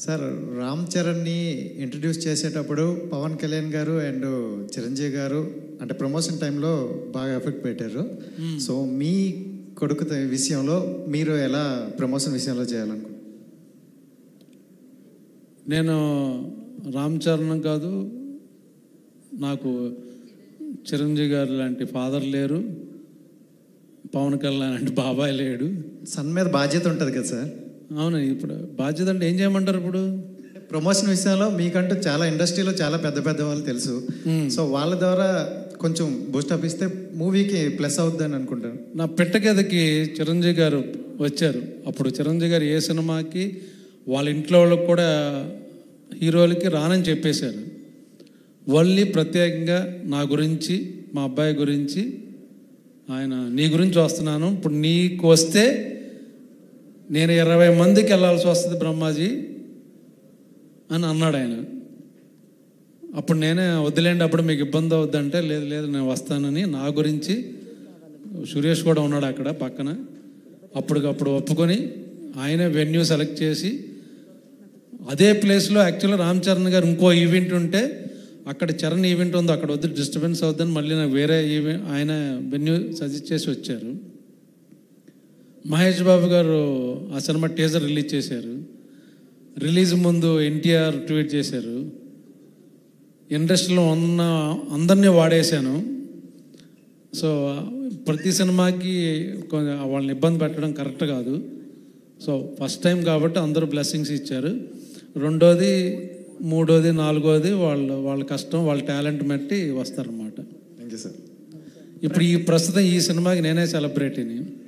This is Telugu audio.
సార్ రామ్ చరణ్ని ఇంట్రడ్యూస్ చేసేటప్పుడు పవన్ కళ్యాణ్ గారు అండ్ చిరంజీవి గారు అంటే ప్రమోషన్ టైంలో బాగా ఎఫెక్ట్ పెట్టారు సో మీ కొడుకు త- విషయంలో మీరు ఎలా ప్రమోషన్ విషయంలో చేయాలనుకుంటున్నారు నేను రామ్ చరణ్ కాదు నాకు చిరంజీవి గారు లాంటి ఫాదర్ లేరు పవన్ కళ్యాణ్ లాంటి బాబాయ్ లేడు సన్ మీద బాధ్యత ఉంటుంది కదా సార్ అవును ఇప్పుడు బాధ్యత అంటే ఏం చేయమంటారు ఇప్పుడు ప్రమోషన్ విషయంలో మీకంటూ చాలా ఇండస్ట్రీలో చాలా పెద్ద పెద్ద వాళ్ళు తెలుసు సో వాళ్ళ ద్వారా కొంచెం బూస్టప్ ఇస్తే మూవీకి ప్లస్ అవుద్దని అనుకుంటాను నా పెట్టగదికి చిరంజీవి గారు వచ్చారు అప్పుడు చిరంజీవి గారు ఏ సినిమాకి వాళ్ళ ఇంట్లో వాళ్ళకి కూడా హీరోలకి రానని చెప్పేశారు వల్లి ప్రత్యేకంగా నా గురించి మా అబ్బాయి గురించి ఆయన నీ గురించి వస్తున్నాను ఇప్పుడు నీకు వస్తే నేను ఇరవై మందికి వెళ్ళాల్సి వస్తుంది బ్రహ్మాజీ అని అన్నాడు ఆయన అప్పుడు నేనే వదిలేండి అప్పుడు మీకు ఇబ్బంది అవుద్దంటే లేదు లేదు నేను వస్తానని నా గురించి సురేష్ కూడా ఉన్నాడు అక్కడ పక్కన అప్పటికప్పుడు ఒప్పుకొని ఆయనే వెన్యూ సెలెక్ట్ చేసి అదే ప్లేస్లో యాక్చువల్గా రామ్ చరణ్ గారు ఇంకో ఈవెంట్ ఉంటే అక్కడ చరణ్ ఈవెంట్ ఉందో అక్కడ వద్దు డిస్టర్బెన్స్ అవుద్దని మళ్ళీ నాకు వేరే ఈవెంట్ ఆయన వెన్యూ సజెస్ట్ చేసి వచ్చారు మహేష్ బాబు గారు ఆ సినిమా టీజర్ రిలీజ్ చేశారు రిలీజ్ ముందు ఎన్టీఆర్ ట్వీట్ చేశారు ఇండస్ట్రీలో ఉన్న అందరినీ వాడేశాను సో ప్రతి సినిమాకి కొంచెం వాళ్ళని ఇబ్బంది పెట్టడం కరెక్ట్ కాదు సో ఫస్ట్ టైం కాబట్టి అందరూ బ్లెస్సింగ్స్ ఇచ్చారు రెండోది మూడోది నాలుగోది వాళ్ళ వాళ్ళ కష్టం వాళ్ళ టాలెంట్ బట్టి వస్తారన్నమాట థ్యాంక్ యూ సార్ ఇప్పుడు ఈ ప్రస్తుతం ఈ సినిమాకి నేనే సెలబ్రిటీని